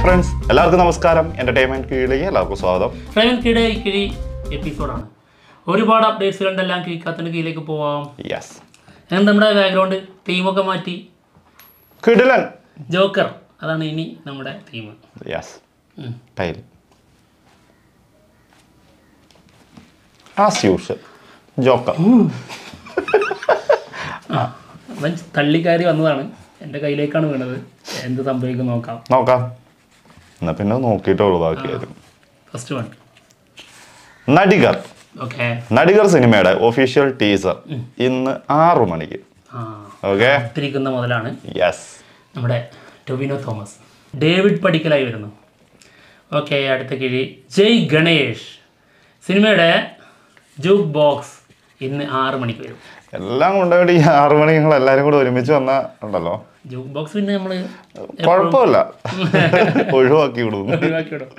Friends എല്ലാവർക്കും നമസ്കാരം entertainment കീഴിലേക്ക് എല്ലാവർക്കും സ്വാഗതം പ്രേമക്കിടെ ഇക്കിഴി എപ്പിസോഡാണ് ഒരുപാട് അപ്ഡേറ്റ്സുകളുണ്ട് എല്ലാം കിഴിക്കാത്തിന് കീഴിലേക്ക് പോവാം യെസ് ഞാൻ നമ്മുടെ ബാക്ക്ഗ്രൗണ്ട് തീമൊക്കെ മാറ്റി കിടിലൻ ജോക്കർ അതാണ് ഇനി നമ്മുടെ തീം യെസ് ടൈൽ ആസ് യൂഷ്വൽ ജോക്കർ അവൻ തള്ളിക്കയറി വന്നതാണ് എൻ്റെ കയ്യിലേക്കാണ് വീണത് എന്ത് സംഭവിക്കും നോക്കാം നോക്കാം എന്നാ പിന്നെ നോക്കിയിട്ടുള്ളൂ ബാക്കിയായിരുന്നു first one Nadikar okay Nadikar സിനിമയുടെ ഒഫീഷ്യൽ ടീസർ ഇന്ന് ആറു മണിക്ക് ആ ഓക്കെ കാത്തിരിക്കുന്ന മുതലാണ് യെസ് നമ്മുടെ ടൊവിനോ തോമസ് ഡേവിഡ് പടിക്കലായി വരുന്നു ഓക്കെ അടുത്ത കിഴി ജയ് ഗണേഷ് സിനിമയുടെ ജൂക്ക് ബോക്സ് ഇന്ന് ആറ് മണിക്ക് വരും എല്ലാം കൊണ്ടുപോയിട്ട് ഈ ആറു മണി നിങ്ങൾ എല്ലാരും കൂടെ ഒരുമിച്ച് വന്നാ ഉണ്ടല്ലോ ജൂക്ക് ബോക്സ് പിന്നെ നമ്മൾ കുഴപ്പമില്ല ഒഴിവാക്കി വിടുന്നു ഒഴിവാക്കിയിടും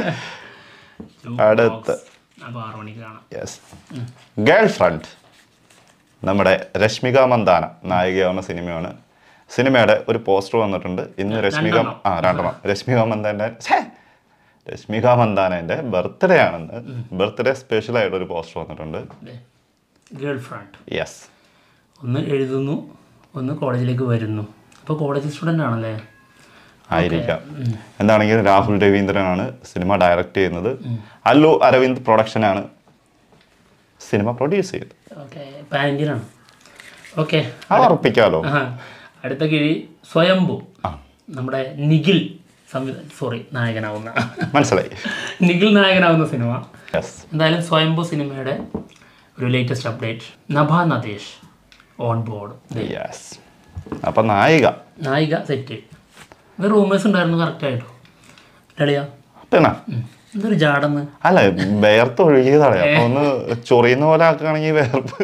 അടുത്ത. അപ്പോൾ ആറ് മണിക്ക് കാണാം യെസ് ഗേൾ ഫ്രണ്ട് നമ്മുടെ രശ്മിക മന്ദാന നായികയാവുന്ന സിനിമയാണ് സിനിമയുടെ ഒരു പോസ്റ്റർ വന്നിട്ടുണ്ട് ഇന്ന് രശ്മിക രണ്ടെണ്ണം. ആ രണ്ടെണ്ണം രശ്മിക മന്ദാന്റെ ഛേ! രശ്മിക മന്ദാനന്റെ ബർത്ത്ഡേ ആണെന്ന് ബർത്ത്ഡേ സ്പെഷ്യൽ ആയിട്ട് ഒരു പോസ്റ്റർ വന്നിട്ടുണ്ട് ഗേൾ ഫ്രണ്ട് യെസ് ഒന്ന് എഴുതുന്നു ഒന്ന് കോളേജിലേക്ക് വരുന്നു അപ്പോൾ കോളേജ് സ്റ്റുഡൻ്റ് ആണല്ലേ ആയിരിക്കാം എന്താണെങ്കിലും രാഹുൽ രവീന്ദ്രനാണ് സിനിമ ഡയറക്റ്റ് ചെയ്യുന്നത് അല്ലു അരവിന്ദ് പ്രൊഡക്ഷനാണ് സിനിമ പ്രൊഡ്യൂസ് ചെയ്തത് ഓക്കെ പാൻറ്റിനാണ് ഓക്കെ അത് ഉറപ്പിക്കാലോ അടുത്ത കിഴി സ്വയംഭു നമ്മുടെ നിഖിൽ സംവിധാന സോറി നായകനാവുന്ന മനസ്സിലായി നിഖിൽ നായകനാവുന്ന സിനിമ യെസ് എന്തായാലും സ്വയംഭു സിനിമയുടെ ഒരു latest update Nabha Natesh on board yes അപ്പൊ നായിക നായിക സെറ്റ് ഇത് റൂമേഴ്സ് ഉണ്ടായിരുന്നു കറക്റ്റ് ആയിട്ടോ ലളിയ പിന്നെ ഉം. എന്തൊരു ജാടെന്ന് അല്ല വേർത്ത് ഒഴുകിയതാണ് അപ്പൊ ഒന്ന് ചൊറിയുന്ന പോലെ ആക്കുകയാണെങ്കിൽ വേർപ്പ്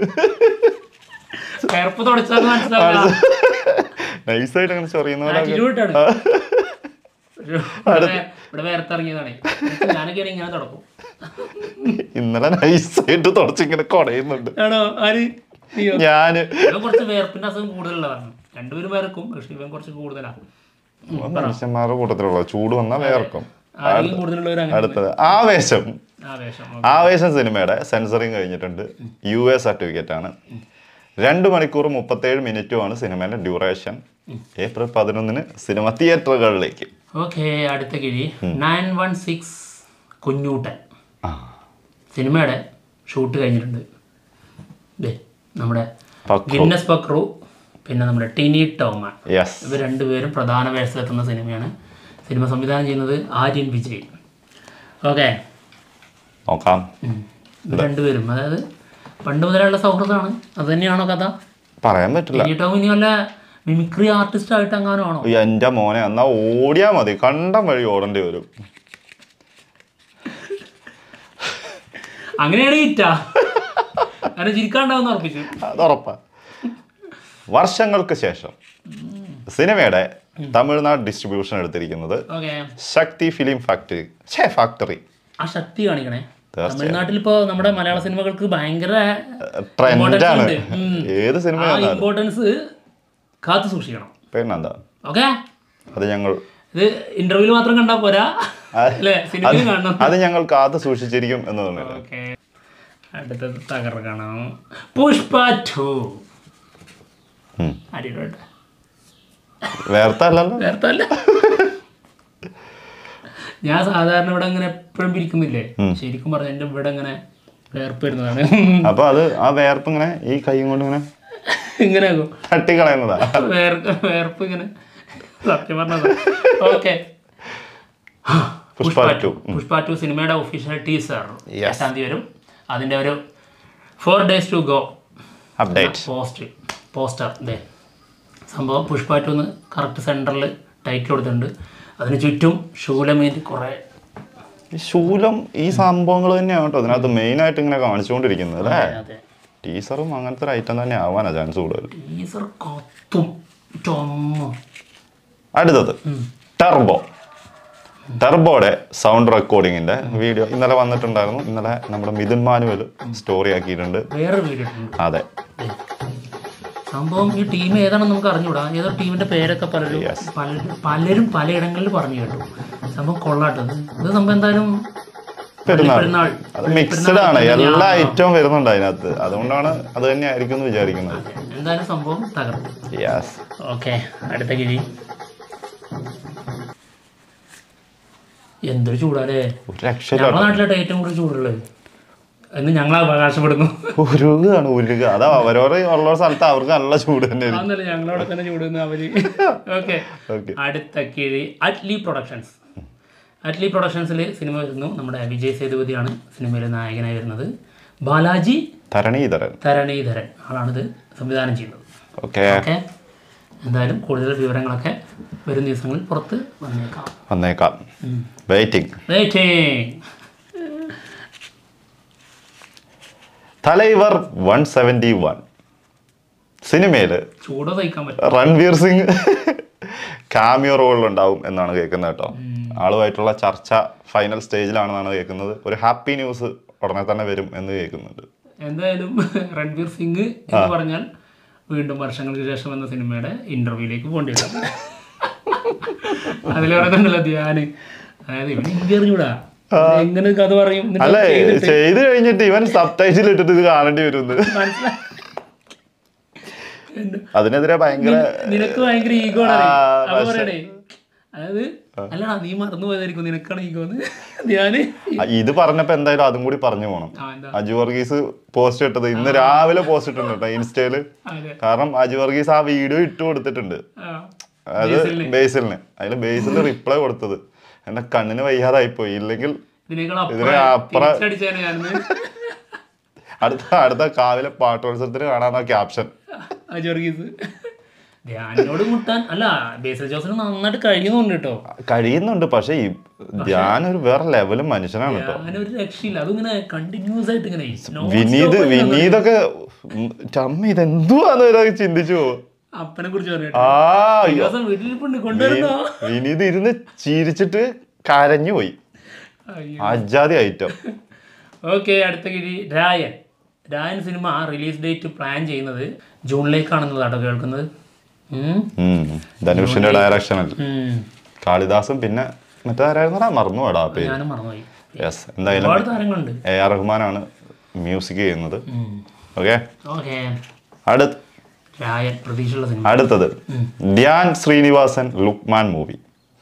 കയർപ്പ് തുടച്ചാൽ മനസ്സിലാവില്ല നൈസായിട്ട് അങ്ങനെ ചൊറിയുന്ന പോലെ ആക്കുക. ആറ്റിറ്റ്യൂഡ് ഇട്ടാണ് ഒരു ഇവിടെ ഇവിടെ വേർത്തിറങ്ങിയതാണേ ഞാനൊക്കെയാണ് ഇങ്ങനെ തുടക്കും ഇന്നലെ നൈസായിട്ട് തുടച്ചിങ്ങനെ കുടയുന്നുണ്ട് ആണോ ആര് നീയോ ഞാന് ഇവൻ കുറച്ച് വേർപ്പിന്റെ അസുഖം കൂടുതലുള്ളതാണ് രണ്ടുപേരും വേർക്കും പക്ഷെ ഇവൻ കുറച്ച് കൂടുതലാണ് മനുഷ്യന്മാരുടെ കൂട്ടത്തിലുള്ള ചൂട് വന്നാൽ വേർക്കും ആരെങ്കിലും കൂടുതലുള്ളവർ അങ്ങനെ അടുത്തത് ആവേശം ആവേശം ആവേശം സിനിമയുടെ സെൻസറിങ് കഴിഞ്ഞിട്ടുണ്ട് യു എ സർട്ടിഫിക്കറ്റ് ആണ് രണ്ട് മണിക്കൂർ മുപ്പത്തേഴ് മിനിറ്റുമാണ് സിനിമയുടെ ഡ്യൂറേഷൻ ഏപ്രിൽ പതിനൊന്നിന് സിനിമ തിയേറ്ററുകളിലേക്ക് ഓക്കെ അടുത്ത കിഴി നയൻ വൺ സിക്സ് കുഞ്ഞൂട്ടൻ ആ. സിനിമയുടെ ഷൂട്ട് കഴിഞ്ഞിട്ടുണ്ട് ദേ നമ്മുടെ പക്രു. ഗിന്നസ് പക്രു പിന്നെ നമ്മുടെ ടിനി ടോമൻ യെസ് ഇവർ രണ്ടുപേരും പ്രധാന വേഷത്തിലെത്തുന്ന സിനിമയാണ് സിനിമ സംവിധാനം ചെയ്യുന്നത് ആര്യൻ വിജയ് ഓക്കെ നോക്കാം ഇവർ രണ്ടുപേരും അതായത് പണ്ട് മുതലുള്ള സൗഹൃദമാണ് അത് തന്നെയാണോ കഥ പറയാൻ പറ്റില്ല ടിനി ടോം ഇനി വല്ല മിമിക്രി ആർട്ടിസ്റ്റ് ആയിട്ട് എങ്ങാനും ആണോ ഈ എൻ്റെ മോനെ എന്നാ ഓടിയാ മതി കണ്ടം വഴി ഓടേണ്ടി വരും അങ്ങനെയാണ് ഹിറ്റാ അങ്ങനെ ചിരിക്കാണ്ടാവുന്ന ഉറപ്പിച്ചു അത് ഉറപ്പാ വർഷങ്ങൾക്ക് ശേഷം സിനിമയുടെ തമിഴ്നാട് ഡിസ്ട്രിബ്യൂഷൻ എടുത്തിരിക്കുന്നത് ഓക്കെ ശക്തി ഫിലിം ഫാക്ടറി ഛേ ഫാക്ടറി ആ ശക്തി കാണിക്കണേ തീർച്ചയായും. തമിഴ്നാട്ടിൽ ഇപ്പോ നമ്മുടെ മലയാള സിനിമകൾക്ക് ഭയങ്കര ട്രെൻഡാണ് ഉണ്ട്. ഉം. ഏത് ആ സിനിമയാണ് ഇമ്പോർട്ടൻസ് കാത്തു സൂക്ഷിക്കണം പിന്നെന്താ ഓക്കെ അത് ഞങ്ങൾ ഇത് ഇന്റർവ്യൂവിൽ മാത്രം കണ്ടാ പോരാ ആ, അല്ലേ സിനിമയിൽ കാണണം അത് ഞങ്ങൾ കാത്തു സൂക്ഷിച്ചിരിക്കും എന്ന് പറഞ്ഞു ഓക്കെ അടുത്തത് തകർക്കണം പുഷ്പ ടു അടിയിലോട്ട് വേർത്തല്ലല്ലോ നേരത്തെ അല്ല ഞാൻ സാധാരണ ഇവിടെ അങ്ങനെ എപ്പോഴും പിരിക്കുന്നില്ലേ ശരിക്കും പറഞ്ഞ എൻ്റെ ഇവിടെ ഇങ്ങനെ വേർപ്പ് വരുന്നതാണ് അപ്പൊ അത് ആ വേർപ്പ് ഇങ്ങനെ ഈ കൈ കൊണ്ട് ഇങ്ങനെ ഇങ്ങനെ ആകും തട്ടിക്കളയുന്നതാ വേർക്ക് വേർപ്പ് ഇങ്ങനെ സത്യം പറഞ്ഞത് okay Pushpa two Pushpa two സിനിമയുടെ ഒഫീഷ്യൽ ടീസർ Yes. എട്ടാം തീയതി വരും അതിൻ്റെ ഒരു four days to go update post poster ഇതേ സംഭവം പുഷ്പ ടു എന്ന് കറക്റ്റ് സെൻറ്ററിൽ ടൈറ്റിൽ കൊടുത്തിട്ടുണ്ട് അതിന് ചുറ്റും ശൂലമേന്തി കുറേ ഈ ശൂലം ഈ സംഭവങ്ങൾ തന്നെയാണ് കേട്ടോ അതിനകത്ത് മെയിൻ ആയിട്ട് ഇങ്ങനെ കാണിച്ചുകൊണ്ടിരിക്കുന്നത് അല്ലേ അതെ ടീച്ചറും അങ്ങനത്തെ ഒരു ഐറ്റം തന്നെ ആവാനാ ചാൻസ് കൂടുതൽ ടീസർ കത്തും ടൊമ്മ അടുത്തത് ടെർബോ ടെർബോയുടെ സൗണ്ട് റെക്കോർഡിങ്ങിന്റെ വീഡിയോ ഇന്നലെ വന്നിട്ടുണ്ടായിരുന്നു ഇന്നലെ നമ്മുടെ മിഥുൻ മാനുവൽ സ്റ്റോറി ആക്കിയിട്ടുണ്ട് വേറെ വീഡിയോ ഇട്ടുണ്ട് അതെ ദേ. സംഭവം ഈ ടീം ഏതാണെന്ന് നമുക്ക് അറിഞ്ഞൂടാ ഏതോ ടീമിന്റെ പേരൊക്കെ പലരും Yes. പലരും പലരും പലയിടങ്ങളിൽ പറഞ്ഞു കേട്ടു സംഭവം കൊള്ളാട്ടത് ഇത് സംഭവം എന്തായാലും പെരുന്നാൾ പെരുന്നാൾ അത് മിക്സഡ് ആണ് എല്ലാ ഐറ്റവും വരുന്നുണ്ട് അതിനകത്ത് അതുകൊണ്ടാണ് അത് തന്നെ ആയിരിക്കും എന്ന് വിചാരിക്കുന്നത് എന്തായാലും സംഭവം തകർന്നു യെസ് ഓക്കെ അടുത്ത കിഴി എന്തൊരു ചൂടാലേ ഒരു രക്ഷയില്ല ഞങ്ങളുടെ നാട്ടിലായിട്ട് ഏറ്റവും കൂടുതൽ ചൂടുള്ളത് എന്ന് ഞങ്ങൾ അവകാശപ്പെടുന്നു ഉരുകാണ് ഉരുക അതാ അവരോട് ഉള്ള സ്ഥലത്ത് അവർക്ക് നല്ല ചൂട് തന്നെ ആയിരിക്കും അന്നല്ല ഞങ്ങളവിടെ തന്നെ ചൂടുന്ന അവര് ഓക്കെ ഓക്കെ അടുത്ത കിഴി അറ്റ്ലി പ്രൊഡക്ഷൻസ് അറ്റ്ലി പ്രൊഡക്ഷൻസിൽ സിനിമ വരുന്നു നമ്മുടെ വിജയ് സേതുപതിയാണ് സിനിമയിലെ നായകനായി വരുന്നത് ബാലാജി തരണീധരൻ തരണീധരൻ ആളാണിത് സംവിധാനം ചെയ്യുന്നത് ഓക്കെ ഓക്കെ എന്തായാലും കൂടുതൽ വിവരങ്ങളൊക്കെ വരും ദിവസങ്ങളിൽ പുറത്ത് വന്നേക്കാം വന്നേക്കാം waiting waiting Thalaivar one seventy one സിനിമയിൽ ചൂട് സഹിക്കാൻ പറ്റും രൺവീർ സിംഗ് കാമിയോ റോളിലുണ്ടാവും എന്നാണ് കേൾക്കുന്നത് കേട്ടോ ആളുമായിട്ടുള്ള ചർച്ച ഫൈനൽ സ്റ്റേജിലാണെന്നാണ് കേൾക്കുന്നത് ഒരു ഹാപ്പി ന്യൂസ് ഉടനെ തന്നെ വരും എന്ന് കേൾക്കുന്നുണ്ട് എന്തായാലും രൺവീർ സിംഗ് എന്ന് പറഞ്ഞാൽ വീണ്ടും വർഷങ്ങൾക്ക് ശേഷം എന്ന സിനിമയുടെ ഇന്റർവ്യൂയിലേക്ക് പോകേണ്ടി വരും അതിൽ പറയുന്നുണ്ടല്ലോ ധ്യാന് അതായത് ഇവന് ഹിന്ദി അറിഞ്ഞൂടാ എങ്ങനെ കഥ പറയും എന്നിട്ട് അല്ലെ ചെയ്തിട്ട് ചെയ്ത് കഴിഞ്ഞിട്ട് ഇവൻ സബ് ടൈറ്റിൽ ഇട്ടിട്ട് ഇത് കാണേണ്ടി വരുന്നത് മനസ്സിലായി അതിനെതിരെ ഭയങ്കര നിനക്ക് ഭയങ്കര ഈഗോ ആ, അപ്പൊ പക്ഷെ- പറയണേ അതായത് അല്ലടാ നീ മറന്നു പോയതായിരിക്കും നിനക്കാണ് ഈഗോ എന്ന് ധ്യാന് ആ, ഇത് പറഞ്ഞപ്പോ എന്തായാലും അതും കൂടി പറഞ്ഞു പോണം ആ എന്താ അജു വർഗീസ് പോസ്റ്റ് ഇട്ടത് ഇന്ന് രാവിലെ പോസ്റ്റ് ഇട്ടിട്ടുണ്ട് കേട്ടോ ഇൻസ്റ്റയില് അതെ കാരണം അജു വർഗീസ് ആ വീഡിയോ ഇട്ട് കൊടുത്തിട്ടുണ്ട് ആ അത് ബേസിലിന് അതിൽ ബേസിൽ റിപ്ലൈ കൊടുത്തത് എന്റെ കണ്ണിന് വയ്യാതായി പോയി ഇല്ലെങ്കിൽ ഇതിനേക്കാൾ ഇതിന് അപ്പുറം അപ്പുറം- തിരിച്ചടിച്ചേനെ ഞാനിന്ന് അടുത്ത അടുത്ത കാവിലെ പാട്ടോത്സവത്തിന് കാണാന്ന ക്യാപ്ഷൻ അജോർഗീസ് ധ്യാനിനോട് മുട്ടാൻ അല്ല ബേസൽ ജോസിന് നന്നായിട്ട് കഴിയുന്നുണ്ട് കേട്ടോ കഴിയുന്നുണ്ട് പക്ഷെ ഈ ധ്യാൻ ഒരു വേറെ ലെവലും മനുഷ്യനാണ് കേട്ടോ ഞാനൊരു രക്ഷയില്ല അതിങ്ങനെ കണ്ടിന്യൂസ് ആയിട്ട് ഇങ്ങനെ non വിനീത് stop ഇങ്ങനെ വിനീതൊക്കെ ഉം, ചമ്മ ഇതെന്തുവാന്ന് ഇവരൊക്കെ ചിന്തിച്ചു പോകും അപ്പനെ കുറിച്ച് പറഞ്ഞു ആ ഒരു ദിവസം വീട്ടിലിരിപ്പുണ്ട് കൊണ്ടുവരുന്നോ വിനീത് ഇരുന്ന് ചിരിച്ചിട്ട് കരഞ്ഞു പോയി അജാതി ഐറ്റം ഓക്കെ അടുത്ത കിഴി രായൻ രായൻ സിനിമ റിലീസ് ഡേറ്റ് പ്ലാൻ ചെയ്യുന്നത് ജൂണിലേക്കാണെന്നതാട്ടോ കേൾക്കുന്നത് ഉം. ധനുഷിന്റെ ഡയറക്ഷനിൽ ഉം. കാളിദാസും പിന്നെ മറ്റാരായിരുന്നടാ മറന്നു പോടാ പേര് ഞാനും മറന്നുപോയി യെസ് എന്തായാലും ഒരുപാട് താരങ്ങളുണ്ട് എ ആർ റഹ്മാനാണ് മ്യൂസിക് ചെയ്യുന്നത് ഓക്കെ ഓക്കെ അടു രായൻ പ്രതീക്ഷയുള്ള സിനിമ അടുത്തത് ധ്യാൻ ശ്രീനിവാസൻ ലുക്മാൻ മൂവി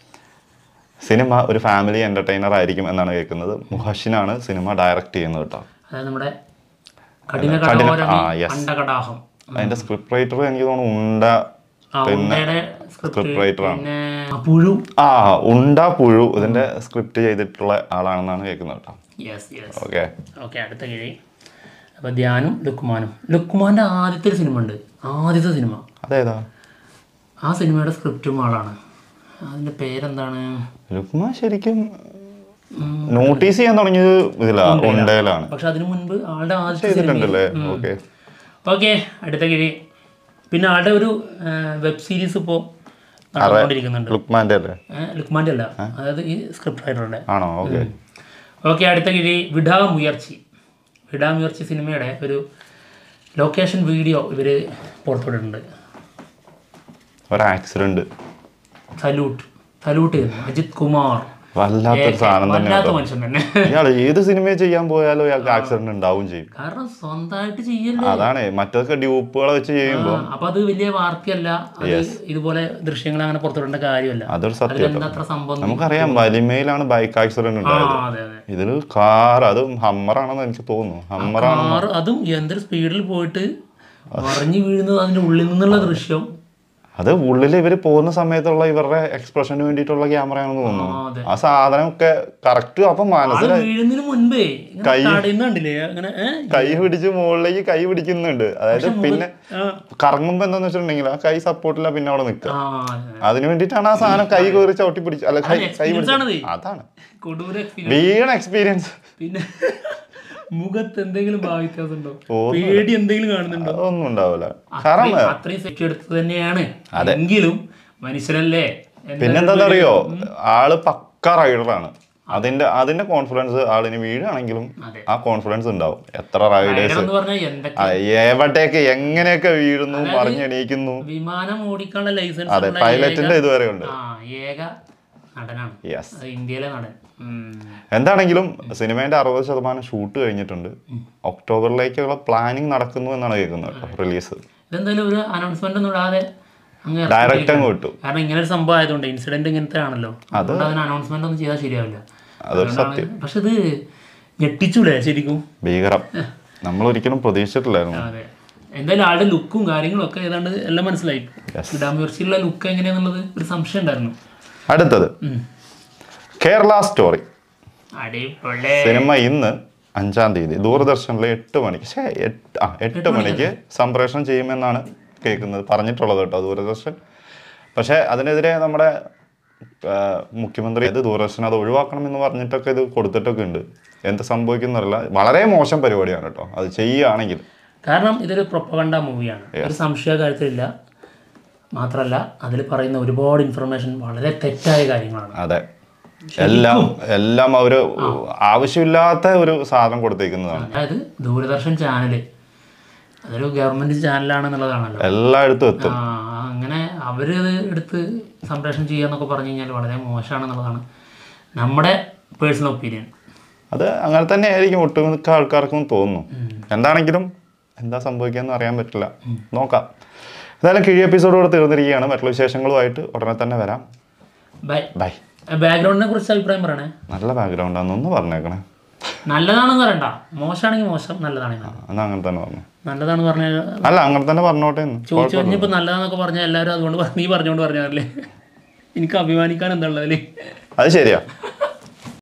സിനിമ ഒരു ഫാമിലി എന്റർടൈനർ ആയിരിക്കും എന്നാണ് കേൾക്കുന്നത് മുഹഷിനാണ് സിനിമ ഡയറക്റ്റ് ചെയ്യുന്നത് കേട്ടോ അതായത് നമ്മുടെ കഠിന കഠിന- കടോരം ആ, yes. അണ്ടകടാഹം അതിന്റെ സ്ക്രിപ്റ്റ് റൈറ്റർ എനിക്ക് തോന്നുന്നു ഉണ്ട ആ ഉണ്ടയുടെ സ്ക്രിപ്റ്റ് script writer ആണ്. പിന്നെ ആ പുഴു ആ ഉണ്ട പുഴു ഇതിന്റെ സ്ക്രിപ്റ്റ് ചെയ്തിട്ടുള്ള ആളാണെന്നാണ് കേൾക്കുന്നത് കേട്ടോ യെസ് യെസ് ഓക്കെ ഓക്കെ അടുത്ത കിഴി അപ്പോൾ ധ്യാനും ലുക്കുമാനും ലുക്കുമാൻ്റെ ആദ്യത്തെ ഒരു സിനിമ ഉണ്ട് ആദ്യത്തെ സിനിമ അതേതാ ആ സിനിമയുടെ സ്ക്രിപ്റ്റും ആളാണ് അതിൻ്റെ പേരെന്താണ് ലുക്മാൻ ശരിക്കും നോട്ടീസ് ചെയ്യാൻ തുടങ്ങിയത് ഇതിലാ ഉണ്ടയിലാണ് പക്ഷെ അതിനു മുൻപ് ആളുടെ ആദ്യത്തെ സിനിമ ചെയ്തിട്ടുണ്ടല്ലേ ഓക്കെ ഓക്കെ അടുത്ത കിഴി പിന്നെ ആളുടെ ഒരു വെബ് സീരീസ് ഇപ്പോൾ നടന്നുകൊണ്ടിരിക്കുന്നുണ്ട് ലുക്മാന്റെ അല്ലേ ലുക്മാൻ്റെ അല്ല അതായത് ഈ സ്ക്രിപ്റ്റ് റൈറ്ററുടെ ആണോ ഓക്കെ ഓക്കെ അടുത്ത കിഴി വിടാമുയർച്ചി വിടാമുയർച്ചി സിനിമയുടെ ഒരു ലൊക്കേഷൻ വീഡിയോ ഇവർ പുറത്തുവിട്ടിട്ടുണ്ട് ഒരു ആക്സിഡന്റ് സല്യൂട്ട് സല്യൂട്ട് ചെയ്യുന്നു അജിത് കുമാർ വല്ലാത്തൊരു സാധനം തന്നെ വല്ലാത്ത കേട്ടോ മനുഷ്യൻ തന്നെ ഇയാൾ ഏത് സിനിമ ചെയ്യാൻ പോയാലും ഇയാൾക്ക് ആക്സിഡന്റ് ഉണ്ടാവും ചെയ്യും കാരണം സ്വന്തമായിട്ട് ചെയ്യല്ലേ അതാണ് മറ്റൊക്കെ ഡ്യൂപ്പുകളെ വെച്ച് ചെയ്യുമ്പോൾ അപ്പൊ അത് വലിയ വാർത്തയല്ല അത് ഇതുപോലെ ദൃശ്യങ്ങൾ അങ്ങനെ പുറത്തുവിടേണ്ട കാര്യമല്ല അതൊരു സത്യം അതിലെന്താ അത്ര സംഭവം നമുക്കറിയാം വലിമയിലാണ് ബൈക്ക് ആക്സിഡന്റ് ആ ഉണ്ടായത് അതെ അതെ ഇതിൽ കാർ അത് ഹമ്മറാണെന്ന് എനിക്ക് തോന്നുന്നു ഹമ്മറാണ് കാറ് അതും എന്തൊരു സ്പീഡിൽ പോയിട്ട് മറിഞ്ഞു വീഴുന്നത് അതിന്റെ ഉള്ളിൽ നിന്നുള്ള ദൃശ്യം അത് ഉള്ളിൽ ഇവര് പോകുന്ന സമയത്തുള്ള ഇവരുടെ എക്സ്പ്രഷന് വേണ്ടിയിട്ടുള്ള ക്യാമറയാണെന്ന് ആ, തോന്നുന്നു അതെ. ആ സാധനം ഒക്കെ കറക്റ്റ് അപ്പൊ ആള് മനസ്സിലായി വീഴുന്നതിന് മുൻപേ ഇങ്ങനെ തടയുന്നുണ്ടില്ലേ അങ്ങനെ ഏ? കൈ പിടിച്ച് മുകളിലേക്ക് കൈ പിടിക്കുന്നുണ്ട് അതായത് പിന്നെ ആ, കറങ്ങുമ്പോ എന്താന്ന് വെച്ചിട്ടുണ്ടെങ്കിൽ ആ കൈ സപ്പോർട്ടില്ല പിന്നെ അവിടെ നിൽക്കുക ആ, അതെ. അതിന് വേണ്ടിയിട്ടാണ് ആ സാധനം കൈ കയറി ചവിട്ടി പിടിച്ച് അല്ല കൈ കൈ experience ആണത്. പിടിച്ച് അതാണ് കൊടൂര എക്സ്പീരിയൻസ് വീണ എക്സ്പീരിയൻസ് പിന്നെ മുഖത്ത് എന്തെങ്കിലും ഭാവിത്യാസം ഉണ്ടോ ഓ, പേടി എന്തെങ്കിലും കാണുന്നുണ്ടോ അതൊന്നും ഉണ്ടാവില്ല കാരണം അത്രയും- അത്രയും സെറ്റ് എടുത്തത് തന്നെയാണ് എങ്കിലും മനുഷ്യരല്ലേ എന്തായാലും പിന്നെന്താണെന്നറിയോ ആള് പക്ക റൈഡറാണ് അതിന്റെ അതിന്റെ കോൺഫിഡൻസ് ആളിന് വീഴാണെങ്കിലും അതെ. ആ കോൺഫിഡൻസ് ഉണ്ടാവും എത്ര റൈഡേഴ്സ് എന്ന് പറഞ്ഞാൽ എന്തൊക്കെ എവിടെയൊക്കെ എങ്ങനെയൊക്കെ വീഴുന്നു മറിഞ്ഞെണീക്കുന്നു വിമാനം ഓടിക്കാനുള്ള ലൈസൻസ് അതെ പൈലറ്റിന്റെ ഇതുവരെ ഉണ്ട് ആ ഏക നടനാണ് യെസ് അത് ഇന്ത്യയിലെ നടൻ ഉം. എന്താണെങ്കിലും സിനിമേന്റെ അറുപത് ശതമാനം ഷൂട്ട് കഴിഞ്ഞിട്ടുണ്ട് ഒക്ടോബറിലേക്കുള്ള പ്ലാനിങ് നടക്കുന്നു എന്നാണ് കേൾക്കുന്നത് കേട്ടോ റിലീസ് ഇതെന്തായാലും ഒരു അനൗൺസ്മെന്റ് ഒന്നും ഇടാതെ അങ്ങ് ഡയറക്റ്റ് അങ്ങ് വിട്ടു കാരണം ഇങ്ങനെ ഒരു സംഭവം ആയതുകൊണ്ട് ഇൻസിഡന്റ് ഇങ്ങനത്തെ ആണല്ലോ അതുകൊണ്ട് അതിന് അനൗൺസ്മെന്റ് ഒന്നും ചെയ്താൽ ശരിയാവില്ല അതൊരു അതുകൊണ്ടാണ് പക്ഷെ ഇത് ഞെട്ടിച്ചൂലേ ശരിക്കും ഭീകരം നമ്മൾ ഒരിക്കലും പ്രതീക്ഷിച്ചിട്ടില്ലായിരുന്നു അതെ എന്തായാലും ആളുടെ ലുക്കും കാര്യങ്ങളും ഒക്കെ ഏതാണ്ട് എല്ലാം മനസ്സിലായി ഡാമ്യൂർസിലുള്ള ലുക്ക് എങ്ങനെയാന്നുള്ളത് ഒരു സംശയം ഉണ്ടായിരുന്നു അടുത്തത് ഉം. കേരള സ്റ്റോറി അടിപൊളി സിനിമ ഇന്ന് അഞ്ചാം തീയതി ദൂരദർശനിലെ എട്ട് മണിക്ക് ശേ എട്ട് ആ എട്ട് മണിക്ക് സംപ്രേഷണം ചെയ്യുമെന്നാണ് കേൾക്കുന്നത് പറഞ്ഞിട്ടുള്ളത് കേട്ടോ ദൂരദർശൻ പക്ഷേ അതിനെതിരെ നമ്മുടെ ആ, മുഖ്യമന്ത്രി ഇത് ദൂരദർശൻ അത് ഒഴിവാക്കണം എന്ന് പറഞ്ഞിട്ടൊക്കെ ഇത് കൊടുത്തിട്ടൊക്കെ ഉണ്ട് എന്ത് സംഭവിക്കുന്നറില്ല വളരെ മോശം പരിപാടിയാണ് കേട്ടോ അത് ചെയ്യുകയാണെങ്കിൽ കാരണം ഇതൊരു പ്രൊപ്പകണ്ട മൂവിയാണ് ഒരു സംശയ കാര്യത്തിലില്ല മാത്രമല്ല അതിൽ പറയുന്ന ഒരുപാട് ഇൻഫർമേഷൻ വളരെ തെറ്റായ കാര്യങ്ങളാണ് അതെ എല്ലാം എല്ലാം അവർ ആവശ്യമില്ലാത്ത ഒരു സാധനം കൊടുത്തേക്കുന്നതാണ് അതായത് ദൂരദർശൻ ചാനല് അതൊരു ഗവൺമെന്റ് ചാനലാണെന്നുള്ളതാണല്ലോ എല്ലായിടത്തും എത്തും ആ അങ്ങനെ അവരത് എടുത്ത് സംപ്രേഷണം ചെയ്യാന്നൊക്കെ പറഞ്ഞു കഴിഞ്ഞാൽ വളരെ മോശമാണെന്നുള്ളതാണ് നമ്മുടെ പേഴ്സണൽ ഒപ്പീനിയൻ അത് അങ്ങനെ തന്നെ ആയിരിക്കും ഒട്ടുമിക്ക ആൾക്കാർക്കും തോന്നുന്നു എന്താണെങ്കിലും എന്താ സംഭവിക്കാന്ന് അറിയാൻ പറ്റില്ല നോക്കാം എന്തായാലും കിഴി എപ്പിസോഡോടെ തീർന്നിരിക്കുകയാണ് മറ്റുള്ള വിശേഷങ്ങളുമായിട്ട് ഉടനെ തന്നെ വരാം ബൈ ബൈ ബാക്ക്ഗ്രൗണ്ടിനെ കുറിച്ച് അഭിപ്രായം പറയണേ നല്ല ബാക്ക്ഗ്രൗണ്ട് ആണെന്നൊന്ന് പറഞ്ഞേക്കണേ നല്ലതാണെന്ന് പറയണ്ട മോശമാണെങ്കിൽ മോശം നല്ലതാണെങ്കിൽ നല്ലത് എന്നാ അങ്ങനെ തന്നെ പറഞ്ഞു നല്ലതാണ് പറഞ്ഞാൽ അല്ല അങ്ങനെ തന്നെ പറഞ്ഞോട്ടെ എന്ന് ചോദിച്ചു കഴിഞ്ഞപ്പോൾ നല്ലതാന്നൊക്കെ പറഞ്ഞാൽ എല്ലാവരും അതുകൊണ്ട് പറ- നീ പറഞ്ഞുകൊണ്ട് പറഞ്ഞാലേ എനിക്ക് അഭിമാനിക്കാൻ എന്താ ഉള്ളതിൽ അത് ശരിയാ